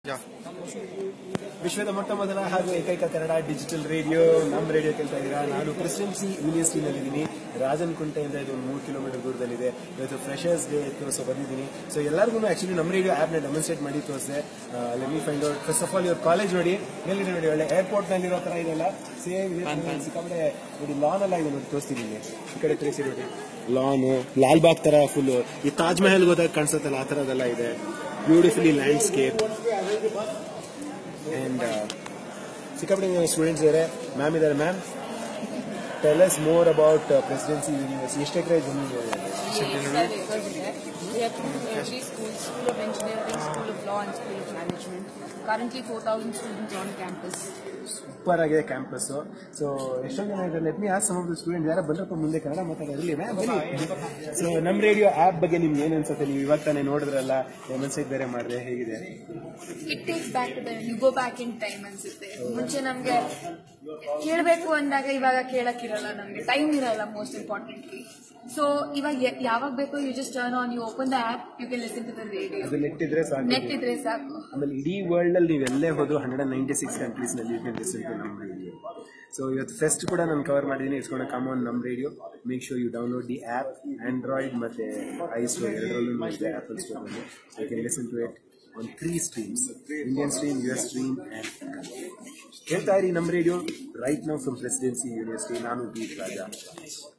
ವಿಶ್ವದ ಮೊಟ್ಟ ಮೊದಲ ಹಾಗೂ ಏಕೈಕ ಕನ್ನಡ ಡಿಜಿಟಲ್ ರೇಡಿಯೋ ನಮ್ಮ ರೇಡಿಯೋ ಕೇಳ್ತಾ ಇದ್ದೀರಾ ನಾನು ಪ್ರೆಸಿಡೆನ್ಸಿ ಯೂನಿವರ್ಸಿಟಿನಲ್ಲಿ ಇದ್ದೀನಿ ರಾಜನ್ ಕುಂಟೆಯಿಂದ ಇದು ಒಂದು ಮೂರು ಕಿಲೋಮೀಟರ್ ದೂರದಲ್ಲಿದೆ ಇವತ್ತು ಫ್ರೆಶರ್ಸ್ ಡೇ ಇತ್ತು ಸೊ ಬಂದಿದ್ದೀನಿ ಸೊ ಎಲ್ಲರಿಗೂ ಆಕ್ಚುಲಿ ನಮ್ಮ ರೇಡಿಯೋ ಆ್ಯಪ್ನ ಡೆಮಾನ್ಸ್ಟ್ರೇಟ್ ಮಾಡಿ ತೋರಿಸಿದೆ let me find out first of all ಇವ್ರ ಕಾಲೇಜ್ ನೋಡಿ ಎಲ್ಲಿದೆ ನೋಡಿ ಒಳ್ಳೆ ಏರ್ಪೋರ್ಟ್ ನಲ್ಲಿರೋ ತರ ಇದೆಲ್ಲ ಸೇಮ್ ಇದೆ ಸಿಕ್ಕಾಪಟ್ಟೆ ನೋಡಿ ಲಾನ್ ಎಲ್ಲ ಇದೆ ನೋಡಿ ತೋರಿಸ್ತೀನಿ ನಿಮಗೆ ಈ ಕಡೆ ತಿರುಗಿಸಿ ನೋಡಿ ಲಾನ್ ಲಾಲ್ಬಾಗ್ ತರ ಫುಲ್ ಈ ತಾಜ್ ಮಹಲ್ ಹೋದಾಗ ಕಾಣಿಸುತ್ತಲ್ಲ ಆ ಥರದ್ದೆಲ್ಲ ಇದೆ ಬ್ಯೂಟಿಫುಲಿ ಲ್ಯಾಂಡ್ಸ್ಕೇಪ್ ಅಂಡ್ ಸಿಕ್ಕಾಪಟ್ಟೆ ಸ್ಟೂಡೆಂಟ್ಸ್ ಇದ್ದಾರೆ ಮ್ಯಾಮ್ ಇದ್ದಾರೆ ma'am tell us more about Presidency University ಎಷ್ಟು ಎಕರೆ ಜಮೀನು ಇದೆ? We have two every school, School of Engineering, School of Law and School of Management. Currently 4,000 students on campus. Super ಆಗಿದೆ campus so ಎಷ್ಟೊಂದು ಜನ ಇದ್ದಾರೆ let me ask some of the student ಯಾರ ಬಂದ್ರಪ್ಪ ಮುಂದೆ ಕನ್ನಡ ಮಾತಾಡೋದ್ರಲ್ಲಿ ಸೊ ನಮ್ಮ ರೇಡಿಯೋ ಆಪ್ ಬಗ್ಗೆ ನಿಮ್ಗೆ ಏನ್ ಅನ್ಸುತ್ತೆ ನೀವು ಇವಾಗ ತಾನೇ ನೋಡಿದ್ರಲ್ಲ ಡೆಮನ್ಸ್ಟ್ರೇಟ್ ಬೇರೆ ಮಾಡಿದ್ರೆ ಹೇಗಿದೆ It takes back to the, you go back in time ಅನ್ಸುತ್ತೆ ಮುಂಚೆ ನಮ್ಗೆ ಕೇಳಬೇಕು ಅಂದಾಗ ಇವಾಗ ಕೇಳಕ್ಕಿರಲ್ಲ ನಮ್ಗೆ ಟೈಮ್ ಇರಲ್ಲ ಮೋಸ್ಟ್ ಇಂಪಾರ್ಟೆಂಟ್ಲಿ ಸೊ ಇವಾಗ ಯ- ಯಾವಾಗ ಬೇಕೋ you just turn on you open the app you can listen to the radio ಅದು ನೆಟ್ ಇದ್ರೆ ಸಾಕು ನೆಟ್ ಇದ್ರೆ ಸಾಕು ಆಮೇಲೆ ಇಡೀ ವರ್ಲ್ಡ್ ಅಲ್ಲಿ ನೀವೆಲ್ಲೇ ಹೋದ್ರು hundred and ninety six countries ನಲ್ಲಿ ಯು ಕ್ಯಾನ್ ಲಿಸನ್ ಟು ನಮ್ಮ ರೇಡಿಯೋ ಸೊ ಇವತ್ತು ಫೆಸ್ಟ್ ಕೂಡ ನಾನು ಕವರ್ ಮಾಡಿದ್ದೀನಿ ಇಟ್ಸ್ ಕಮ್ ಆನ್ ನಮ್ಮ radio make sure you download the app Android ಮತ್ತೆ ಐ ಸ್ಟೋರ್ ಎರಡರಲ್ಲೂ ಇದೆ ಆಪಲ್ ಸ್ಟೋರ್ ಅಲ್ಲಿ so you can listen to it on three streams Indian stream U S stream and ಹೇಳ್ತಾ ಇರಿ ನಮ್ಮ radio right now from Presidency University ನಾನು B Raja